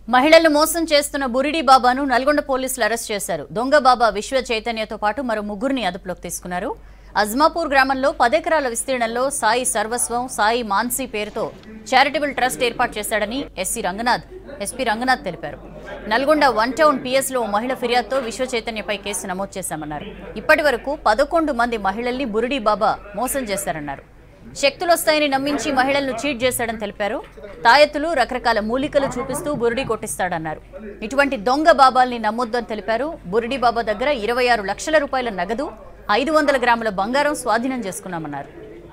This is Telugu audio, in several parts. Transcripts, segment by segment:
మహిళలను మోసం చేస్తున్న బురిడి బాబాను నల్గొండ పోలీసులు అరెస్ట్ చేశారు దొంగ బాబా విశ్వ చైతన్యతో పాటు మరో ముగ్గురిని అదుపులోకి తీసుకున్నారు అజ్మాపూర్ గ్రామంలో పదెకరాల విస్తీర్ణంలో సాయి సర్వస్వం సాయి మాన్సీ పేరుతో చారిటబుల్ ట్రస్ట్ ఏర్పాటు చేశాడని ఎస్సీ రంగనాథ్ ఎస్పీ రంగనాథ్ తెలిపారు నల్గొండ వన్ టౌన్ పిఎస్లో ఓ మహిళ ఫిర్యాదుతో విశ్వ చైతన్యపై కేసు నమోదు చేశామన్నారు ఇప్పటి వరకు పదకొండు మంది మహిళల్ని బురిడి బాబా మోసం చేశారన్నారు శక్తులొస్తాయని నమ్మించి మహిళలను చీట్ చేశాడని తెలిపారు తాయెత్తులు రకరకాల మూలికలు చూపిస్తూ బురిడి కొట్టిస్తాడన్నారు ఇటువంటి దొంగ బాబాల్ని నమ్మొద్దని తెలిపారు బురిడి బాబా దగ్గర ఇరవై ఆరు లక్షల రూపాయల నగదు ఐదు వందల గ్రాముల బంగారం స్వాధీనం చేసుకున్నామన్నారు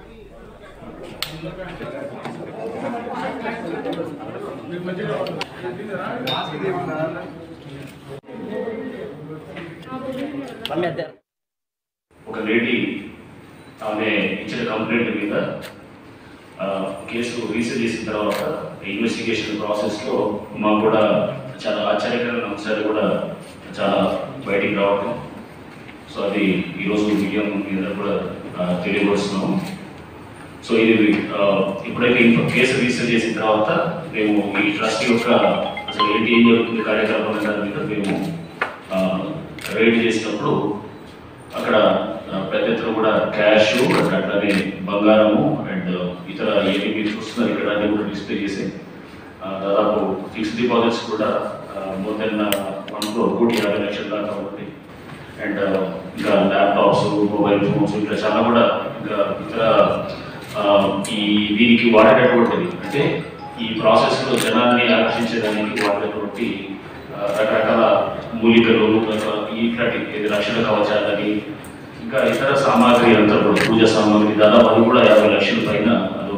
ఒక లేడీ ఆమె ఇచ్చిన కంప్లైంట్ మీద ఆ, కేసు రీసెర్చ్ చేసిన తర్వాత ఇన్వెస్టిగేషన్ ప్రాసెస్లో మాకు కూడా చాలా ఆశ్చర్యకరమైన అంశాలు కూడా చాలా బయటికి రావటం సో అది ఈరోజు మీడియా మీద కూడా ఆ, తెలియపరుస్తున్నాము సో ఇది ఆ, ఎప్పుడైతే ఈ కేసు రిజిస్టర్ చేసిన తర్వాత మేము ఈ ట్రస్ట్ యొక్క అసలు ఏంటి ఏం జరుగుతుంది కార్యకలాపాల దాని మీద మేము రైడ్ చేసినప్పుడు అక్కడ ఆ, పెద్ద ఎత్తున కూడా క్యాష్ అండ్ అట్లానే బంగారము అండ్ ఇతర ఏమి మీరు చూస్తున్నారు ఇక్కడ అన్ని కూడా డిస్ప్లే చేసి ఆ, దాదాపు ఫిక్స్డ్ డిపాజిట్స్ కూడా మోర్ దెన్ వన్ క్రోర్ కోటి యాభై లక్షల దాకా ఉంది అండ్ ఇంకా ల్యాప్టాప్స్ మొబైల్ ఫోన్స్ ఇంకా చాలా కూడా ఇంకా ఇతర ఆ, ఈ దీనికి వాడేటటువంటిది అంటే ఈ ప్రాసెస్లో జనాన్ని ఆకర్షించడానికి వాడేటటువంటి ఆ, రకరకాల మూలికలు రకరకాల ఇట్లాంటి ఇది రక్షణ కవచాలని ఇంకా ఇతర సామాగ్రి అంతా కూడా పూజ సామాగ్రి దాదాపు అది కూడా యాభై లక్షల పైన అది